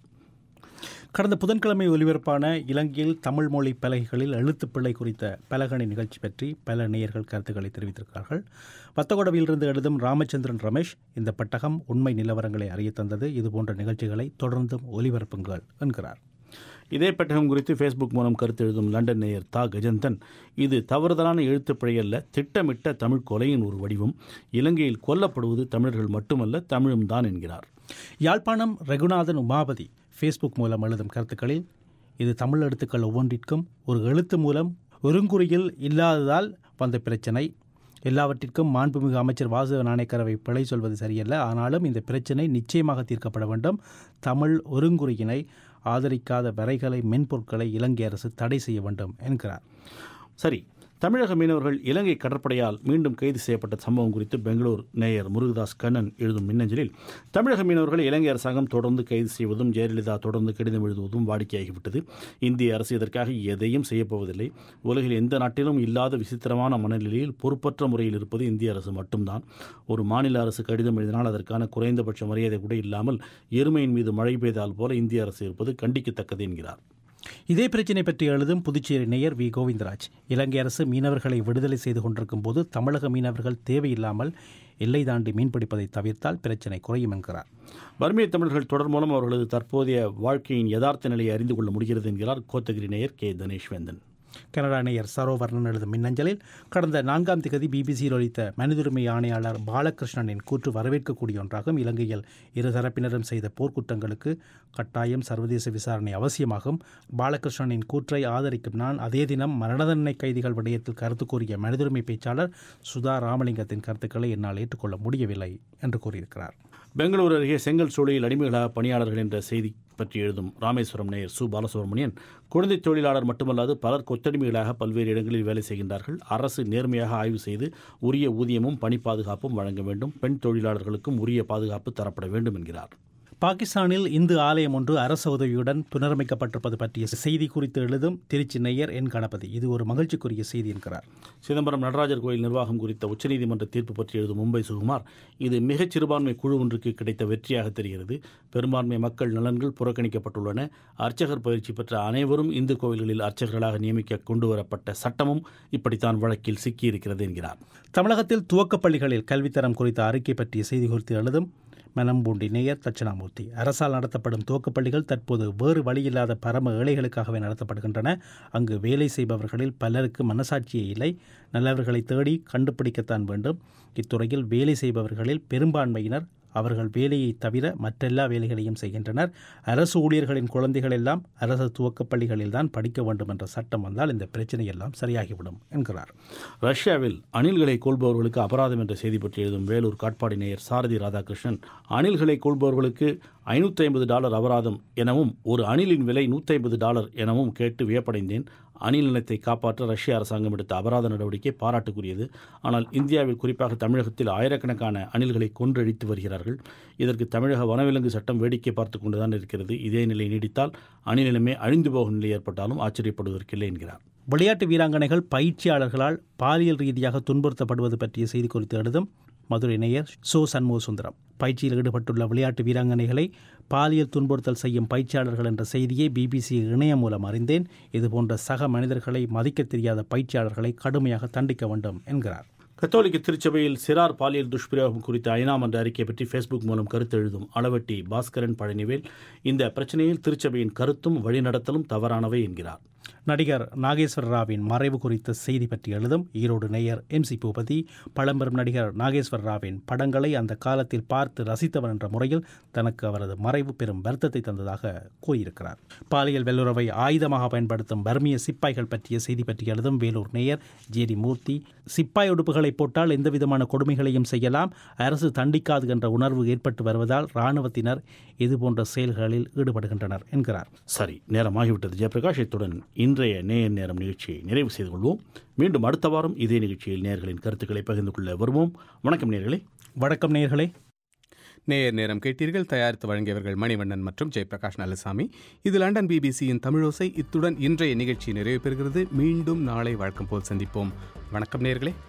கடந்த புதன்கிழமை ஒலிபரப்பான இலங்கையில் தமிழ் மொழி பலகைகளில் எழுத்துப்பிழை குறித்த பலகணி நிகழ்ச்சி பற்றி பல நேயர்கள் கருத்துக்களை தெரிவித்திருக்கிறார்கள் வத்தகோடவிலிருந்து எழுதும் ராமச்சந்திரன் ரமேஷ் இந்த பட்டகம் உண்மை நிலவரங்களை அறிய தந்தது இதுபோன்ற நிகழ்ச்சிகளை தொடர்ந்தும் ஒலிபரப்புங்கள் என்கிறார் இதே பெட்டகம் குறித்து ஃபேஸ்புக் மூலம் கருத்து எழுதும் லண்டன் நேயர் தா கஜந்தன் இது தவறுதலான எழுத்துப்பிழை அல்ல திட்டமிட்ட தமிழ் கொலையின் ஒரு வடிவம் இலங்கையில் கொல்லப்படுவது தமிழர்கள் மட்டுமல்ல தமிழும் தான் என்கிறார் யாழ்ப்பாணம் ரகுநாதன் உமாபதி ஃபேஸ்புக் மூலம் எழுதும் கருத்துக்களில் இது தமிழ் எழுத்துக்கள் ஒவ்வொன்றிற்கும் ஒரு எழுத்து மூலம் ஒருங்குறியில் இல்லாததால் வந்த பிரச்சனை எல்லாவற்றிற்கும் மாண்புமிகு அமைச்சர் வாசுவ நாணயக்கரவை பிழை சொல்வது சரியல்ல ஆனாலும் இந்த பிரச்சினை நிச்சயமாக தீர்க்கப்பட வேண்டும் தமிழ் ஒருங்குறியினை ஆதரிக்காத வரைகலை மென்பொருட்களை இலங்கை அரசு தடை செய்ய வேண்டும் என்கிறார் சரி தமிழக மீனவர்கள் இலங்கை கடற்படையால் மீண்டும் கைது செய்யப்பட்ட சம்பவம் குறித்து பெங்களூர் நேயர் முருகதாஸ் கண்ணன் எழுதும் மின்னஞ்சலில் தமிழக மீனவர்களை இலங்கை அரசாங்கம் தொடர்ந்து கைது செய்வதும் ஜெயலலிதா தொடர்ந்து கடிதம் எழுதுவதும் வாடிக்கையாகிவிட்டது இந்திய அரசு இதற்காக எதையும் செய்யப்போவதில்லை உலகில் எந்த நாட்டிலும் இல்லாத விசித்திரமான மனநிலையில் பொறுப்பற்ற முறையில் இருப்பது இந்திய அரசு மட்டும்தான் ஒரு மாநில அரசு கடிதம் எழுதினால் அதற்கான குறைந்தபட்ச மரியாதை கூட இல்லாமல் எருமையின் மீது மழை பெய்தால் போல இந்திய அரசு இருப்பது கண்டிக்கத்தக்கது என்கிறார் இதே பிரச்சினை பற்றி எழுதும் புதுச்சேரி நேயர் வி கோவிந்தராஜ் இலங்கை அரசு மீனவர்களை விடுதலை செய்து கொண்டிருக்கும் போது தமிழக மீனவர்கள் தேவையில்லாமல் எல்லை தாண்டி மீன்பிடிப்பதை தவிர்த்தால் பிரச்சினை குறையும் என்கிறார் பர்மிய தமிழர்கள் தொடர் மூலம் அவர்களது தற்போதைய வாழ்க்கையின் யதார்த்த நிலையை அறிந்து கொள்ள முடிகிறது என்கிறார் கோத்தகிரி நேயர் கே தனேஷ்வேந்தன் கனடா நேயர் சரோவர்ணன் எழுதும் மின்னஞ்சலில் கடந்த நான்காம் திகதி பிபிசியில் ஒலித்த மனிதுரிமை ஆணையாளர் பாலகிருஷ்ணனின் கூற்று வரவேற்கக்கூடிய ஒன்றாகும் இலங்கையில் இருதரப்பினரும் செய்த போர்க்குற்றங்களுக்கு கட்டாயம் சர்வதேச விசாரணை அவசியமாகும் பாலகிருஷ்ணனின் கூற்றை ஆதரிக்கும் நான் அதே தினம் மரண தண்டனை கைதிகள் விடயத்தில் கருத்து கூறிய மனிதுரிமை பேச்சாளர் சுதா ராமலிங்கத்தின் கருத்துக்களை என்னால் ஏற்றுக்கொள்ள முடியவில்லை என்று கூறியிருக்கிறார் பெங்களூரு அருகே செங்கல் சூளையில் அடிமைகளாக பணியாளர்கள் என்ற செய்தி பற்றி எழுதும் ராமேஸ்வரம் நேயர் சு பாலசுப்ரமணியன் குழந்தை தொழிலாளர் மட்டுமல்லாது பலர் கொத்தடிமைகளாக பல்வேறு இடங்களில் வேலை செய்கின்றார்கள் அரசு நேர்மையாக ஆய்வு செய்து உரிய ஊதியமும் பணி பாதுகாப்பும் வழங்க வேண்டும் பெண் தொழிலாளர்களுக்கும் உரிய பாதுகாப்பு தரப்பட வேண்டும் என்கிறார் பாகிஸ்தானில் இந்து ஆலயம் ஒன்று அரசு உதவியுடன் புனரமைக்கப்பட்டிருப்பது பற்றிய செய்தி குறித்து எழுதும் திருச்சி நெய்யர் என் கணபதி இது ஒரு மகிழ்ச்சிக்குரிய செய்தி என்கிறார் சிதம்பரம் நடராஜர் கோயில் நிர்வாகம் குறித்த உச்சநீதிமன்ற தீர்ப்பு பற்றி எழுதும் மும்பை சுகுமார் இது மிகச் சிறுபான்மை குழு ஒன்றுக்கு கிடைத்த வெற்றியாக தெரிகிறது பெரும்பான்மை மக்கள் நலன்கள் புறக்கணிக்கப்பட்டுள்ளன அர்ச்சகர் பயிற்சி பெற்ற அனைவரும் இந்து கோவில்களில் அர்ச்சகர்களாக நியமிக்க கொண்டுவரப்பட்ட சட்டமும் இப்படித்தான் வழக்கில் சிக்கியிருக்கிறது என்கிறார் தமிழகத்தில் துவக்கப் பள்ளிகளில் கல்வித்தரம் குறித்த அறிக்கை பற்றிய செய்தி குறித்து எழுதும் மனம்பூண்டி நேயர் தட்சிணாமூர்த்தி அரசால் நடத்தப்படும் துவக்கப்பள்ளிகள் தற்போது வேறு வழியில்லாத பரம ஏழைகளுக்காகவே நடத்தப்படுகின்றன அங்கு வேலை செய்பவர்களில் பலருக்கு மனசாட்சியே இல்லை நல்லவர்களை தேடி கண்டுபிடிக்கத்தான் வேண்டும் இத்துறையில் வேலை செய்பவர்களில் பெரும்பான்மையினர் அவர்கள் வேலையை தவிர மற்றெல்லா வேலைகளையும் செய்கின்றனர் அரசு ஊழியர்களின் குழந்தைகள் எல்லாம் அரசு துவக்கப் பள்ளிகளில்தான் படிக்க வேண்டும் என்ற சட்டம் வந்தால் இந்த பிரச்சனை எல்லாம் சரியாகிவிடும் என்கிறார் ரஷ்யாவில் அணில்களை கொள்பவர்களுக்கு அபராதம் என்ற செய்தி பற்றி எழுதும் வேலூர் காட்பாடி நேயர் சாரதி ராதாகிருஷ்ணன் அணில்களை கொள்பவர்களுக்கு ஐநூற்றி ஐம்பது டாலர் அபராதம் எனவும் ஒரு அணிலின் விலை நூற்றி ஐம்பது டாலர் எனவும் கேட்டு வியப்படைந்தேன் அணில் நிலத்தை காப்பாற்ற ரஷ்ய அரசாங்கம் எடுத்த அபராத நடவடிக்கை பாராட்டுக்குரியது ஆனால் இந்தியாவில் குறிப்பாக தமிழகத்தில் ஆயிரக்கணக்கான அணில்களை கொன்றழித்து வருகிறார்கள் இதற்கு தமிழக வனவிலங்கு சட்டம் வேடிக்கை பார்த்து கொண்டுதான் இருக்கிறது இதே நிலை நீடித்தால் அணிலினமே அழிந்து போகும் நிலை ஏற்பட்டாலும் ஆச்சரியப்படுவதற்கில்லை என்கிறார் விளையாட்டு வீராங்கனைகள் பயிற்சியாளர்களால் பாலியல் ரீதியாக துன்புறுத்தப்படுவது பற்றிய செய்தி குறித்து எழுதும் மதுரை நேயர் சோ சண்முக சுந்தரம் பயிற்சியில் ஈடுபட்டுள்ள விளையாட்டு வீராங்கனைகளை பாலியல் துன்புறுத்தல் செய்யும் பயிற்சியாளர்கள் என்ற செய்தியை பிபிசி இணையம் மூலம் அறிந்தேன் இதுபோன்ற சக மனிதர்களை மதிக்க தெரியாத பயிற்சியாளர்களை கடுமையாக தண்டிக்க வேண்டும் என்கிறார் கத்தோலிக்க திருச்சபையில் சிறார் பாலியல் துஷ்பிரயோகம் குறித்த ஐநாம் என்ற அறிக்கை பற்றி ஃபேஸ்புக் மூலம் கருத்து எழுதும் அளவட்டி பாஸ்கரன் பழனிவேல் இந்த பிரச்சனையில் திருச்சபையின் கருத்தும் வழிநடத்தலும் தவறானவை என்கிறார் நடிகர் நாகேஸ்வர ராவின் மறைவு குறித்த செய்தி பற்றி எழுதும் ஈரோடு நேயர் எம் சி பூபதி பழம்பெரும் நடிகர் நாகேஸ்வர ராவின் படங்களை அந்த காலத்தில் பார்த்து ரசித்தவர் என்ற முறையில் தனக்கு அவரது மறைவு பெரும் வருத்தத்தை தந்ததாக கூறியிருக்கிறார் பாலியல் வெல்லுறவை ஆயுதமாக பயன்படுத்தும் பர்மிய சிப்பாய்கள் பற்றிய செய்தி பற்றி எழுதும் வேலூர் நேயர் ஜேடி மூர்த்தி சிப்பாய் உடுப்புகளை போட்டால் எந்தவிதமான கொடுமைகளையும் செய்யலாம் அரசு தண்டிக்காது என்ற உணர்வு ஏற்பட்டு வருவதால் இராணுவத்தினர் இதுபோன்ற செயல்களில் ஈடுபடுகின்றனர் என்கிறார் சரி நேரமாகிவிட்டது ஜெயபிரகாஷ் இத்துடன் இன்றைய நேயர் நேரம் நிகழ்ச்சியை நிறைவு செய்து கொள்வோம் மீண்டும் அடுத்த வாரம் இதே நிகழ்ச்சியில் நேயர்களின் கருத்துக்களை பகிர்ந்து கொள்ள வருவோம் வணக்கம் நேயர்களே வணக்கம் நேயர்களே நேயர் நேரம் கேட்டீர்கள் தயாரித்து வழங்கியவர்கள் மணிவண்ணன் மற்றும் ஜெயபிரகாஷ் நல்லசாமி இது லண்டன் பிபிசியின் தமிழோசை இத்துடன் இன்றைய நிகழ்ச்சி நிறைவு பெறுகிறது மீண்டும் நாளை வழக்கம் போல் சந்திப்போம் வணக்கம் நேயர்களே